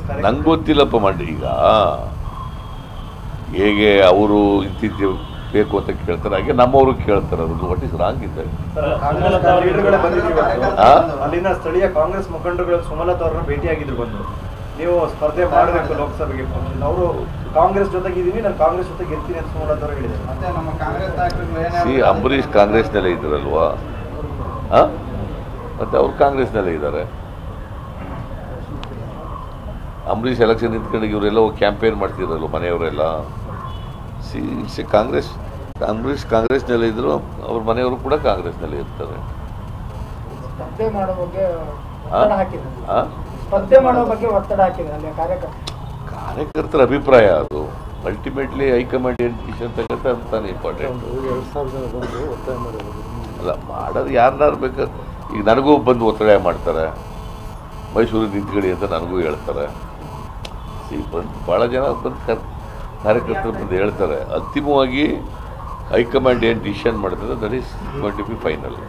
ನಂಗೆ ಗೊತ್ತಿಲ್ಲಪ್ಪ ಮಾಡಿ ಈಗ ಹೇಗೆ ಅವರು ಇಂತಿದ್ದು ಬೇಕು ಅಂತ ಕೇಳ್ತಾರೆ ಹಾಗೆ ನಮ್ಮವರು ಕೇಳ್ತಾರೆ ಅದು ವಾಟ್ ಇಸ್ ರಾಂಗ್ ಇದೆ ಸುಮಲತಾ ಲೀಡರ್ಗಳೇ ಬಂದಿದ್ರು ಆ? ಅಲ್ಲಿನ ಸ್ಥಳೀಯ ಕಾಂಗ್ರೆಸ್ ಮುಖಂಡರುಗಳು ಸುಮಲತಾ ಅವ್ರನ್ನ ಭೇಟಿಯಾಗಿದ್ರು ಬಂದು ನೀವು ಸ್ಪರ್ಧೆ ಮಾಡಬೇಕು ಲೋಕಸಭೆಗೆ ಅವರು ಕಾಂಗ್ರೆಸ್ ಜೊತೆಗೆ ಇದೀನಿ ನಾನು ಕಾಂಗ್ರೆಸ್ ಜೊತೆಗೆ ಇರ್ತೀನಿ ಅಂತ ಸುಮಲತಾ ಅವರು ಹೇಳಿದ್ದಾರೆ ಮತ್ತೆ ನಮ್ಮ ಕಾಂಗ್ರೆಸ್ ನಾಯಕರುಗಳು ಏನೇ ಸಿ ಅಂಬರೀಷ್ ಕಾಂಗ್ರೆಸ್ನಲ್ಲೇ ಇದ್ದಾರಲ್ವಾ ಆ? ಮತ್ತೆ ಅವ್ರು ಕಾಂಗ್ರೆಸ್ನಲ್ಲೇ ಇದ್ದಾರೆ ಅಂಬರೀಷ್ ಎಲೆಕ್ಷನ್ ನಿಂತ್ಕೊಂಡು ಇವರೆಲ್ಲ ಕ್ಯಾಂಪೇನ್ ಮಾಡ್ತಿರಲ್ವ ಮನೆಯವರೆಲ್ಲ ಸಿ ಸಿ ಕಾಂಗ್ರೆಸ್ ಅಂಬರೀಷ್ ಕಾಂಗ್ರೆಸ್ನಲ್ಲೇ ಇದ್ರು ಅವ್ರ ಮನೆಯವರು ಕೂಡ ಕಾಂಗ್ರೆಸ್ನಲ್ಲೇ ಇರ್ತಾರೆ ಸ್ಪರ್ಧೆ ಮಾಡೋ ಬಗ್ಗೆ ಆ? ಒತ್ತಡ ಹಾಕಿದ್ರು ಆ? ಸ್ಪರ್ಧೆ ಮಾಡೋ ಬಗ್ಗೆ ಒತ್ತಡ ಹಾಕಿದ್ರು ಅಲ್ಲಿ ಕಾರ್ಯಕರ್ತರು ಕಾರ್ಯಕರ್ತರ ಅಭಿಪ್ರಾಯ ಅದು ಅಲ್ಟಿಮೇಟ್ಲಿ ಹೈಕಮಾಂಡ್ ಏನು ಡಿಸಿಷನ್ ತಗೊಂತ ಅಂತಾನೆ ಇಂಪಾರ್ಟೆಂಟ್ ಅಲ್ಲ ಮಾಡೋದು ಯಾರನ್ನಾರು ಬೇಕಾದ್ರೆ ಈಗ ನನಗೂ ಬಂದು ಒತ್ತಡ ಮಾಡ್ತಾರೆ ಮೈಸೂರಿಗೆ ನಿಂತ್ಕೊಳ್ಳಿ ಅಂತ ನನಗೂ ಹೇಳ್ತಾರೆ ಸಿ ಬಂದು ಭಾಳ ಜನ ಬಂದು ಕರ್ ಕಾರ್ಯಕರ್ತರು ಬಂದು ಹೇಳ್ತಾರೆ ಅಂತಿಮವಾಗಿ ಹೈಕಮಾಂಡ್ ಏನು ಡಿಸಿಷನ್ ಮಾಡ್ತದೆ that is going to be final